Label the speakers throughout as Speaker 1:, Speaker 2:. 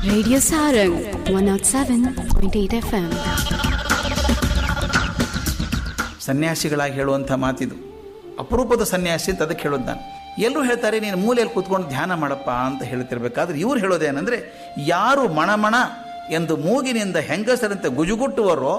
Speaker 1: Radio Sarang 107.8 FM.
Speaker 2: ಸನ್ಯಾಸಿಗಳಾಗಿ ಹೇಳುವಂಥ ಮಾತಿದು ಅಪರೂಪದ ಸನ್ಯಾಸಿ ಅಂತ ಅದಕ್ಕೆ ಹೇಳೋದು ನಾನು ಎಲ್ಲರೂ ಹೇಳ್ತಾರೆ ನೀನು ಮೂಲೆಯಲ್ಲಿ ಕೂತ್ಕೊಂಡು ಧ್ಯಾನ ಮಾಡಪ್ಪ ಅಂತ ಹೇಳ್ತಿರ್ಬೇಕಾದ್ರೆ ಇವ್ರು ಹೇಳೋದೇನೆಂದರೆ ಯಾರು ಮಣಮಣ ಎಂದು ಮೂಗಿನಿಂದ ಹೆಂಗಸರಂತೆ ಗುಜುಗುಟ್ಟುವರೋ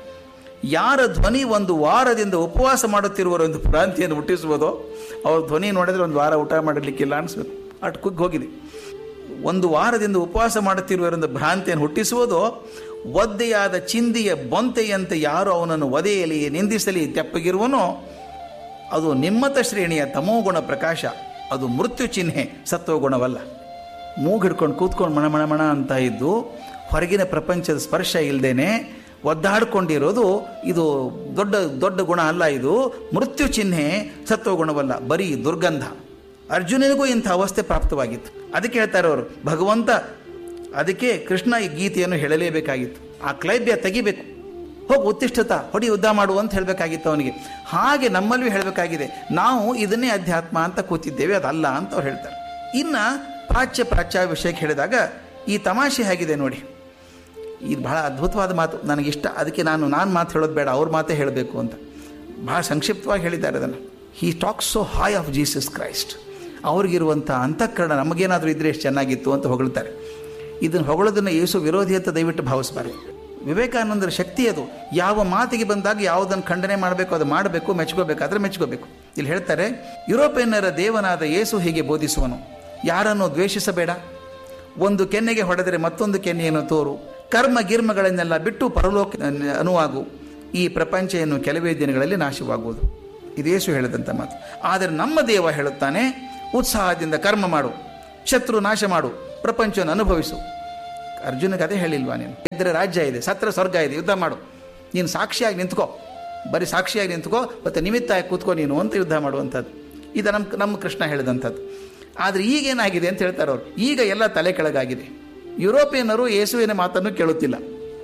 Speaker 2: ಯಾರ ಧ್ವನಿ ಒಂದು ವಾರದಿಂದ ಉಪವಾಸ ಮಾಡುತ್ತಿರುವರೋ ಎಂದು ಭ್ರಾಂತಿಯನ್ನು ಹುಟ್ಟಿಸುವುದೋ ಅವ್ರ ಧ್ವನಿ ನೋಡಿದ್ರೆ ಒಂದು ವಾರ ಊಟ ಮಾಡಲಿಕ್ಕಿಲ್ಲ ಅನಿಸ್ಬೇಕು ಅಟ್ ಕುಗ್ಗಿ ಹೋಗಿದೆ ಒಂದು ವಾರದಿಂದ ಉಪವಾಸ ಮಾಡುತ್ತಿರುವರೆಂದು ಭ್ರಾಂತಿಯನ್ನು ಹುಟ್ಟಿಸುವುದು ಒದ್ದೆಯಾದ ಚಿಂದಿಯ ಬೊಂತೆಯಂತೆ ಯಾರು ಅವನನ್ನು ಒದೆಯಲಿ ನಿಂದಿಸಲಿ ತೆಪ್ಪಗಿರುವನೋ ಅದು ನಿಮ್ಮತ ಶ್ರೇಣಿಯ ತಮೋಗುಣ ಪ್ರಕಾಶ ಅದು ಮೃತ್ಯು ಚಿಹ್ನೆ ಸತ್ವಗುಣವಲ್ಲ ಮೂಗು ಹಿಡ್ಕೊಂಡು ಕೂತ್ಕೊಂಡು ಮಣ ಮಣ ಮಣ ಅಂತ ಇದ್ದು ಹೊರಗಿನ ಪ್ರಪಂಚದ ಸ್ಪರ್ಶ ಇಲ್ಲದೇನೆ ಒದ್ದಾಡ್ಕೊಂಡಿರೋದು ಇದು ದೊಡ್ಡ ದೊಡ್ಡ ಗುಣ ಅಲ್ಲ ಇದು ಮೃತ್ಯು ಚಿಹ್ನೆ ಸತ್ವಗುಣವಲ್ಲ ಬರೀ ದುರ್ಗಂಧ ಅರ್ಜುನನಿಗೂ ಇಂಥ ಅವಸ್ಥೆ ಪ್ರಾಪ್ತವಾಗಿತ್ತು ಅದಕ್ಕೆ ಹೇಳ್ತಾರೆ ಅವರು ಭಗವಂತ ಅದಕ್ಕೆ ಕೃಷ್ಣ ಈ ಗೀತೆಯನ್ನು ಹೇಳಲೇಬೇಕಾಗಿತ್ತು ಆ ಕ್ಲೈಬ್ಯ ತೆಗಿಬೇಕು ಹೋಗಿ ಉತ್ತಿಷ್ಠತ ಹೊಡಿ ಯುದ್ಧ ಮಾಡು ಅಂತ ಹೇಳಬೇಕಾಗಿತ್ತು ಅವನಿಗೆ ಹಾಗೆ ನಮ್ಮಲ್ಲೂ ಹೇಳಬೇಕಾಗಿದೆ ನಾವು ಇದನ್ನೇ ಅಧ್ಯಾತ್ಮ ಅಂತ ಕೂತಿದ್ದೇವೆ ಅದಲ್ಲ ಅಂತ ಅವ್ರು ಹೇಳ್ತಾರೆ ಇನ್ನು ಪ್ರಾಚ್ಯ ಪ್ರಾಚ್ಯ ವಿಷಯಕ್ಕೆ ಹೇಳಿದಾಗ ಈ ತಮಾಷೆ ಹೇಗಿದೆ ನೋಡಿ ಇದು ಬಹಳ ಅದ್ಭುತವಾದ ಮಾತು ನನಗಿಷ್ಟ ಅದಕ್ಕೆ ನಾನು ನಾನು ಮಾತು ಹೇಳೋದು ಬೇಡ ಅವ್ರ ಮಾತೇ ಹೇಳಬೇಕು ಅಂತ ಬಹಳ ಸಂಕ್ಷಿಪ್ತವಾಗಿ ಹೇಳಿದ್ದಾರೆ ಅದನ್ನು he talks so high of Jesus Christ ಅವ್ರಿಗಿರುವಂಥ ಅಂತಃಕರಣ ನಮಗೇನಾದರೂ ಇದ್ರೆ ಎಷ್ಟು ಚೆನ್ನಾಗಿತ್ತು ಅಂತ ಹೊಗಳ್ತಾರೆ ಇದನ್ನು ಹೊಗಳೋದನ್ನು ಯೇಸು ವಿರೋಧಿ ಅಂತ ದಯವಿಟ್ಟು ಭಾವಿಸಬಾರ್ದು ವಿವೇಕಾನಂದರ ಶಕ್ತಿ ಅದು ಯಾವ ಮಾತಿಗೆ ಬಂದಾಗ ಯಾವುದನ್ನು ಖಂಡನೆ ಮಾಡಬೇಕು ಅದು ಮಾಡಬೇಕು ಮೆಚ್ಕೋಬೇಕಾದ್ರೆ ಮೆಚ್ಕೋಬೇಕು ಇಲ್ಲಿ ಹೇಳ್ತಾರೆ ಯುರೋಪಿಯನ್ನರ ದೇವನಾದ ಯೇಸು ಹೀಗೆ ಬೋಧಿಸುವನು ಯಾರನ್ನು ದ್ವೇಷಿಸಬೇಡ ಒಂದು ಕೆನ್ನೆಗೆ ಹೊಡೆದರೆ ಮತ್ತೊಂದು ಕೆನ್ನೆಯನ್ನು ತೋರು ಕರ್ಮ ಗಿರ್ಮಗಳನ್ನೆಲ್ಲ ಬಿಟ್ಟು ಪರಲೋಕ ಅನುವಾಗು ಈ ಪ್ರಪಂಚ ಇನ್ನು ಕೆಲವೇ ದಿನಗಳಲ್ಲಿ ನಾಶವಾಗುವುದು ಇದೇಸು ಹೇಳಿದಂಥ ಮಾತು ಆದರೆ ನಮ್ಮ ದೇವ ಹೇಳುತ್ತಾನೆ ಉತ್ಸಾಹದಿಂದ ಕರ್ಮ ಮಾಡು ಶತ್ರು ನಾಶ ಮಾಡು ಪ್ರಪಂಚವನ್ನು ಅನುಭವಿಸು ಅರ್ಜುನಿಗೆ ಅದೇ ಹೇಳಿಲ್ವಾ ನೀನು ಇದ್ರೆ ರಾಜ್ಯ ಇದೆ ಸತ್ರ ಸ್ವರ್ಗ ಇದೆ ಯುದ್ಧ ಮಾಡು ನೀನು ಸಾಕ್ಷಿಯಾಗಿ ನಿಂತ್ಕೋ ಬರೀ ಸಾಕ್ಷಿಯಾಗಿ ನಿಂತ್ಕೋ ಮತ್ತು ನಿಮಿತ್ತಾಗಿ ಕೂತ್ಕೋ ನೀನು ಅಂತ ಯುದ್ಧ ಮಾಡುವಂಥದ್ದು ಇದು ನಮ್ಮ ನಮ್ಮ ಕೃಷ್ಣ ಹೇಳಿದಂಥದ್ದು ಆದರೆ ಈಗೇನಾಗಿದೆ ಅಂತ ಹೇಳ್ತಾರೆ ಅವರು ಈಗ ಎಲ್ಲ ತಲೆ ಕೆಳಗಾಗಿದೆ ಯುರೋಪಿಯನ್ನರು ಯೇಸುವಿನ ಮಾತನ್ನು ಕೇಳುತ್ತಿಲ್ಲ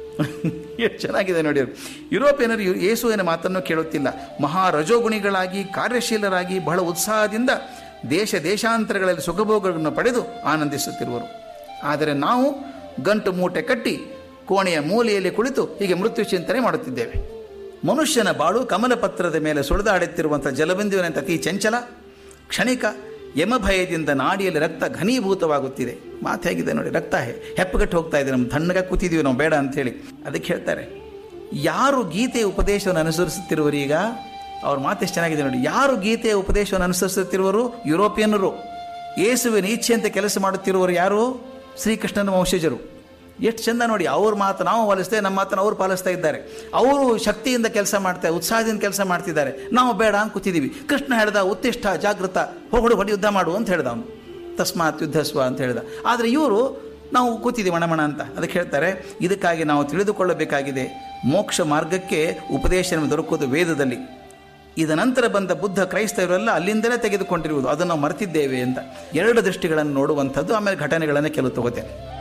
Speaker 2: ಎಷ್ಟು ಚೆನ್ನಾಗಿದೆ ನೋಡಿ ಅವರು ಯುರೋಪಿಯನ್ನರು ಯು- ಯೇಸುವಿನ ಮಾತನ್ನು ಕೇಳುತ್ತಿಲ್ಲ ಮಹಾ ರಜೋಗುಣಿಗಳಾಗಿ ಕಾರ್ಯಶೀಲರಾಗಿ ಬಹಳ ಉತ್ಸಾಹದಿಂದ ದೇಶ ದೇಶಾಂತರಗಳಲ್ಲಿ ಸುಖಭೋಗಗಳನ್ನು ಪಡೆದು ಆನಂದಿಸುತ್ತಿರುವರು ಆದರೆ ನಾವು ಗಂಟು ಮೂಟೆ ಕಟ್ಟಿ ಕೋಣೆಯ ಮೂಲೆಯಲ್ಲಿ ಕುಳಿತು ಹೀಗೆ ಮೃತ್ಯು ಚಿಂತನೆ ಮಾಡುತ್ತಿದ್ದೇವೆ ಮನುಷ್ಯನ ಬಾಳು ಕಮಲಪತ್ರದ ಮೇಲೆ ಸುಳಿದಾಡುತ್ತಿರುವಂಥ ಜಲಬಿಂದುವಿನಂತೆ ಅತಿ ಚಂಚಲ ಕ್ಷಣಿಕ ಯಮಭಯದಿಂದ ನಾಡಿಯಲ್ಲಿ ರಕ್ತ ಘನೀಭೂತವಾಗುತ್ತಿದೆ ಮಾತು ಹೇಗಿದೆ ನೋಡಿ ರಕ್ತ ಹೆ- ಹೆಪ್ಪಗಟ್ಟು ಹೋಗ್ತಾ ಇದೆ ನಮ್ಮ ತಣ್ಣಗೆ ಕೂತಿದ್ದೀವಿ ನಾವು ಬೇಡ ಅಂತೇಳಿ ಅದಕ್ಕೆ ಹೇಳ್ತಾರೆ ಯಾರು ಗೀತೆಯ ಉಪದೇಶವನ್ನು ಅನುಸರಿಸುತ್ತಿರುವರು ಈಗ ಅವ್ರ ಮಾತು ಎಷ್ಟು ಚೆನ್ನಾಗಿದೆ ನೋಡಿ ಯಾರು ಗೀತೆಯ ಉಪದೇಶವನ್ನು ಅನುಸರಿಸುತ್ತಿರುವರು ಯುರೋಪಿಯನ್ನರು ಯೇಸುವಿನ ಇಚ್ಛೆಯಂತೆ ಕೆಲಸ ಮಾಡುತ್ತಿರುವರು ಯಾರು ಶ್ರೀಕೃಷ್ಣನ ವಂಶಜರು ಎಷ್ಟು ಚಂದ ನೋಡಿ ಅವ್ರ ಮಾತು ನಾವು ಪಾಲಿಸ್ತೇವೆ ನಮ್ಮ ಮಾತನ್ನು ಅವ್ರು ಪಾಲಿಸ್ತಾ ಇದ್ದಾರೆ ಅವರು ಶಕ್ತಿಯಿಂದ ಕೆಲಸ ಮಾಡ್ತಾರೆ ಉತ್ಸಾಹದಿಂದ ಕೆಲಸ ಮಾಡ್ತಿದ್ದಾರೆ ನಾವು ಬೇಡ ಅಂತ ಕೂತಿದ್ದೀವಿ ಕೃಷ್ಣ ಹೇಳ್ದ ಉತ್ತಿಷ್ಠ ಜಾಗೃತ ಹೊಗಳು ಹೊಡಿ ಯುದ್ಧ ಮಾಡು ಅಂತ ಹೇಳ್ದ ಅವನು ತಸ್ಮಾತ್ ಯುದ್ಧಸ್ವ ಅಂತ ಹೇಳ್ದ ಆದರೆ ಇವರು ನಾವು ಕೂತಿದ್ದೀವಿ ಮಣಮಣ ಅಂತ ಅದಕ್ಕೆ ಹೇಳ್ತಾರೆ ಇದಕ್ಕಾಗಿ ನಾವು ತಿಳಿದುಕೊಳ್ಳಬೇಕಾಗಿದೆ ಮೋಕ್ಷ ಮಾರ್ಗಕ್ಕೆ ಉಪದೇಶ ದೊರಕುವುದು ವೇದದಲ್ಲಿ ಇದ ನಂತರ ಬಂದ ಬುದ್ಧ ಕ್ರೈಸ್ತವರೆಲ್ಲ ಅಲ್ಲಿಂದಲೇ ತೆಗೆದುಕೊಂಡಿರುವುದು ಅದನ್ನು ನಾವು ಮರೆತಿದ್ದೇವೆ ಅಂತ ಎರಡು ದೃಷ್ಟಿಗಳನ್ನು ನೋಡುವಂಥದ್ದು ಆಮೇಲೆ ಘಟನೆಗಳನ್ನು ಕೆಲವು ತಗೋತೇನೆ